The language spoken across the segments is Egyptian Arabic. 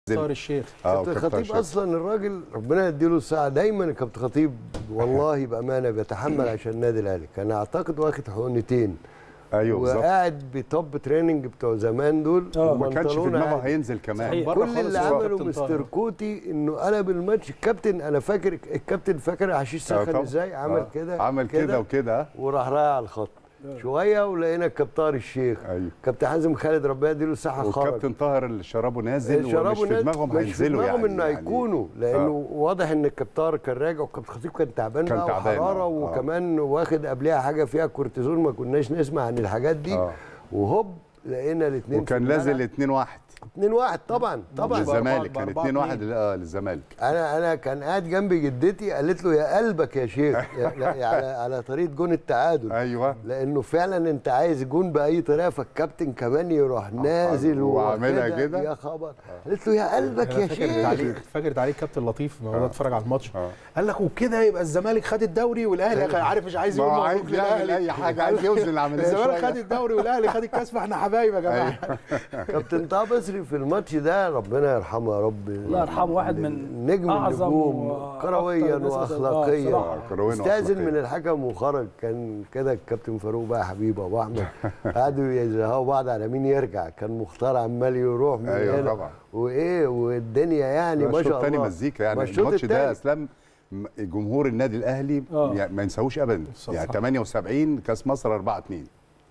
طاهر الشيخ اه كابتن وكابتن خطيب شرف. اصلا الراجل ربنا يديله الساعه دايما كابتن خطيب والله بامانه بيتحمل عشان النادي الاهلي كان اعتقد واخد حقنتين ايوه بالظبط وقاعد بتوب تريننج بتوع زمان دول آه. وما كانش في وبنطلونه دماغه عادي. هينزل كمان صحيح. بره كل خالص اللي هو عمله كابتن مستر طاهر. كوتي انه قلب الماتش الكابتن انا فاكر الكابتن فاكر عشيش آه، سخن طبعا. ازاي عمل آه. كده عمل كده وكده وراح رايح على الخط شويه ولقينا الكابتن طاهر الشيخ ايوه كابتن حازم خالد ربنا يديله الصحه خرج والكابتن طاهر اللي شرابه نازل ومش شرابه في نازل- دماغهم مش في هينزلوا دماغهم يعني انه يعني هيكونوا لانه واضح ان الكابتن طاهر كان راجع والكابتن خطيب كان تعبان كان بقى تعبان، وحراره آه. وكمان واخد قبلها حاجه فيها كورتيزون ما كناش نسمع عن الحاجات دي آه. وهو لقينا الاثنين وكان نازل 2 1 2 1 طبعا طبعا للزمالك بأربعة- كان بأربعة 2 1 اتنين. اه للزمالك انا انا كان قاعد جنبي جدتي قالت له يا قلبك يا شيخ يا- يا- على على طريقه جون التعادل ايوه لانه فعلا انت عايز جون باي طريقه فالكابتن كمان يروح نازل وعاملها واخدها، كده. يا خبر قالت له يا قلبك أنا يا فاكر شيخ تعليق فاكر تعليق كابتن لطيف ما هو اتفرج على الماتش آه. قال لك وبكده يبقى الزمالك خد الدوري والاهلي عارف مش عايز ما يقول هو مبروك عايز يعمل للاهلي اي حاجه عايز يوزن العمليه الزمالك شوية. خد الدوري والاهلي خد الكاس فاحنا حبايب يا جماعه كابتن طه بصري في الماتش ده ربنا يرحمه يا رب الله يرحمه واحد من نجم أعظم النجوم وأكتر كرويا الناس- واخلاقيا آه، صراحة. كرويا استاذن وأخلاقيا. من الحكم وخرج كان كده الكابتن فاروق بقى حبيبه ابو احمد قعدوا يزهقوا بعض على مين يرجع كان مختار عمال يروح من أيوة هنا طبعا. وايه والدنيا يعني ما شاء الله الثاني مزيكا يعني ما الشوط الماتش ده التاني. اسلام م- جمهور النادي الاهلي آه. يعني ما ينساهوش ابدا صح. يعني 78 كاس مصر 4 2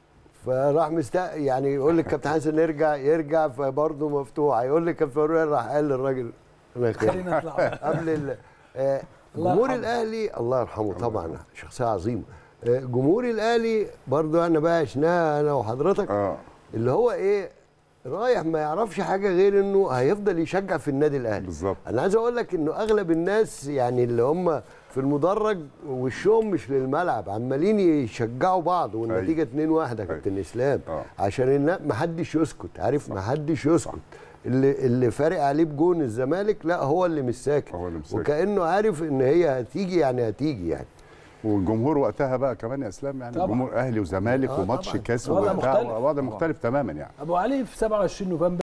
فراح مست يعني يقول لك كابتن حسن يرجع يرجع فبرضه مفتوح يقول لك كابتن فاروق راح قال للراجل أنا كده. خلينا نطلع قبل ال آه، الله جمهور يرحمه. الاهلي الله يرحمه طبعا شخصيه عظيمه آه، جمهور الاهلي برضو انا بقى عشناها انا وحضرتك اه اللي هو ايه رايح ما يعرفش حاجه غير انه هيفضل يشجع في النادي الاهلي بالظبط. انا عايز اقول لك انه اغلب الناس يعني اللي هم في المدرج وشهم مش للملعب عمالين يشجعوا بعض والنتيجه 2 1 يا كابتن اسلام آه. عشان النا- ما حدش يسكت عارف ما حدش يسكت اللي اللي فارق عليه بجون الزمالك لا هو اللي مش ساكت هو اللي مش ساكت. وكانه عارف ان هي هتيجي يعني هتيجي يعني والجمهور وقتها بقى كمان يا اسلام يعني طبعا. جمهور اهلي وزمالك آه، وماتش طبعا. كاس وضع وبتاع مختلف. وضع مختلف تماما يعني ابو علي في 27 نوفمبر